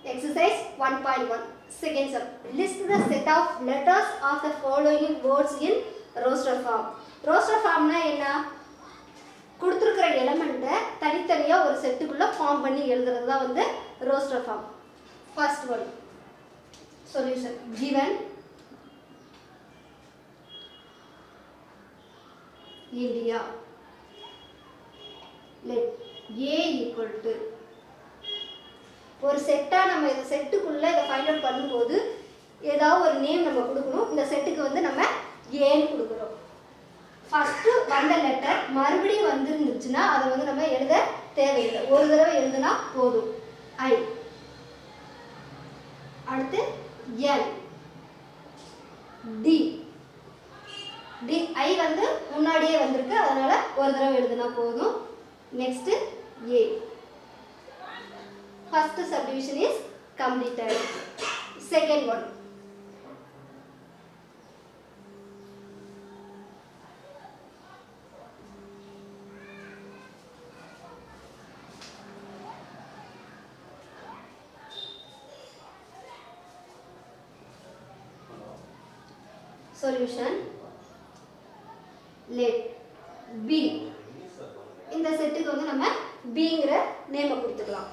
Exercise 1.1 Second sum. List the set of letters of the following words in roster form. roster formனா என்ன கொடுத்துருக்கிற எலமெண்ட்டை தனித்தனியாக ஒரு செட்டுக்குள்ளே form பண்ணி எழுதுறது தான் வந்து roster form first one solution given India let A equal to ஒரு செட்டாக நம்ம இந்த செட்டுக்குள்ளே இதை ஃபைண்ட் அவுட் பண்ணும்போது ஏதாவது ஒரு நேம் நம்ம கொடுக்கணும் இந்த செட்டுக்கு வந்து நம்ம ஏன்னு கொடுக்குறோம் ஃபஸ்ட்டு வந்த லெட்டர் மறுபடியும் வந்துருந்துச்சுன்னா அதை வந்து நம்ம எழுத தேவையில்லை ஒரு தடவை எழுதுனா போதும் ஐ அடுத்து எல் டி டி ஐ வந்து முன்னாடியே வந்திருக்கு அதனால ஒரு தடவை எழுதுனா போதும் next A first subdivision is completed second one solution let b இந்த செட்டுக்கு வந்து நம்ம பிங்கிற நேமை கொடுத்துக்கலாம்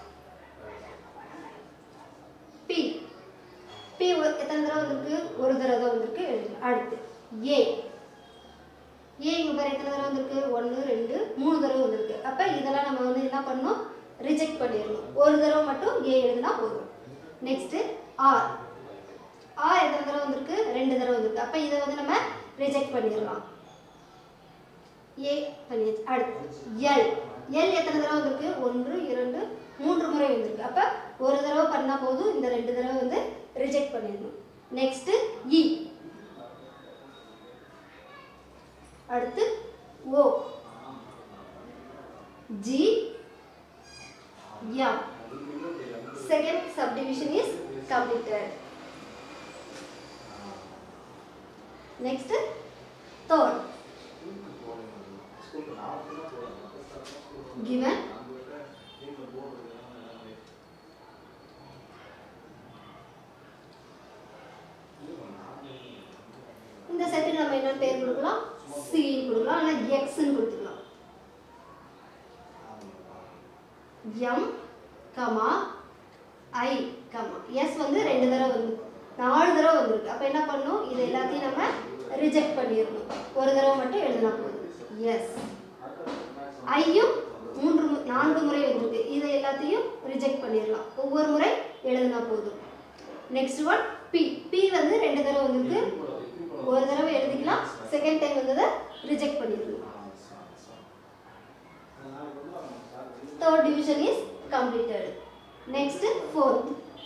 பி பி எத்தனை தடவை வந்திருக்கு ஒரு தடவை தான் வந்திருக்கு எழுதுங்க அடுத்து ஏ ஏ இங்கே பாரு எத்தனை தடவை வந்திருக்கு ஒன்று ரெண்டு மூணு தடவை வந்திருக்கு அப்போ இதெல்லாம் நம்ம வந்து என்ன பண்ணணும் ரிஜெக்ட் பண்ணிடணும் ஒரு தடவை மட்டும் ஏ எழுதுனா போதும் நெக்ஸ்ட்டு ஆர் ஆர் எத்தனை தடவை வந்திருக்கு ரெண்டு தடவை வந்திருக்கு அப்போ இதை வந்து நம்ம ரிஜெக்ட் பண்ணிடலாம் ஏ பண்ணியாச்சு அடுத்து எல் எல் எத்தனை தடவை வந்திருக்கு ஒன்று இரண்டு மூன்று முறை வந்திருக்கு அப்போ ஒரு தடவை பண்ணால் போதும் இந்த ரெண்டு தடவை வந்து ரிஜெக்ட் பண்ணிடணும் நெக்ஸ்ட்டு இ அடுத்து O G M second subdivision is completed next third given இந்த செட்டுக்கு நம்ம என்ன பேர் கொடுக்கலாம் சின்னு கொடுக்கலாம் இல்ல எக்ஸ்ன்னு கொடுத்துக்கலாம் M comma I comma S வந்து ரெண்டு தடவை வந்து நாலு தடவை வந்திருக்கு அப்போ என்ன பண்ணணும் இது எல்லாத்தையும் நம்ம ரிஜெக்ட் பண்ணிடணும் ஒரு தடவை மட்டும் எழுதினா போதும் எஸ் ஐயும் மூன்று மு- நான்கு முறை வந்திருக்கு இதை எல்லாத்தையும் ரிஜெக்ட் பண்ணிடலாம் ஒவ்வொரு முறை எழுதினா போதும் நெக்ஸ்ட் ஒன் பி பி வந்து ரெண்டு தடவை வந்திருக்கு ஒரு தடவை எழுதிக்கலாம் செகண்ட் டைம் வந்ததை ரிஜெக்ட் பண்ணிடலாம் third division is completed next fourth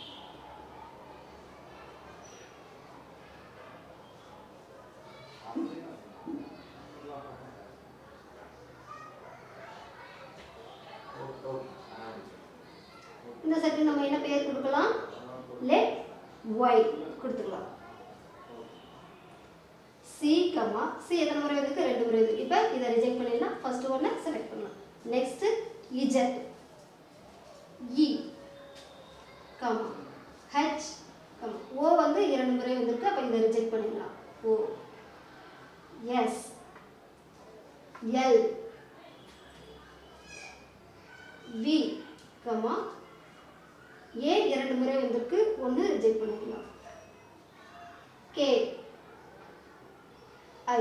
இந்த செட்டு நம்ம என்ன பேர் கொடுக்கலாம் லெட் ஒய் கொடுத்துக்கலாம் சி கமா சி எத்தனை முறை வந்திருக்கு ரெண்டு முறை வந்திருக்கு இப்போ இதை ரிஜெக்ட் பண்ணிடலாம் ஃபர்ஸ்ட் ஒன்னை செலக்ட் பண்ணலாம் next Z E comma H comma O வந்து இரண்டு முறை வந்திருக்கு அப்போ இதை ரிஜெக்ட் பண்ணிடலாம் O S L V comma A இரண்டு முறை வந்திருக்கு ஒன்று ரிஜெக்ட் பண்ணிக்கலாம் K I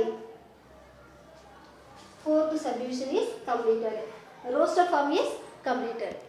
fourth subdivision is completed roster form is completed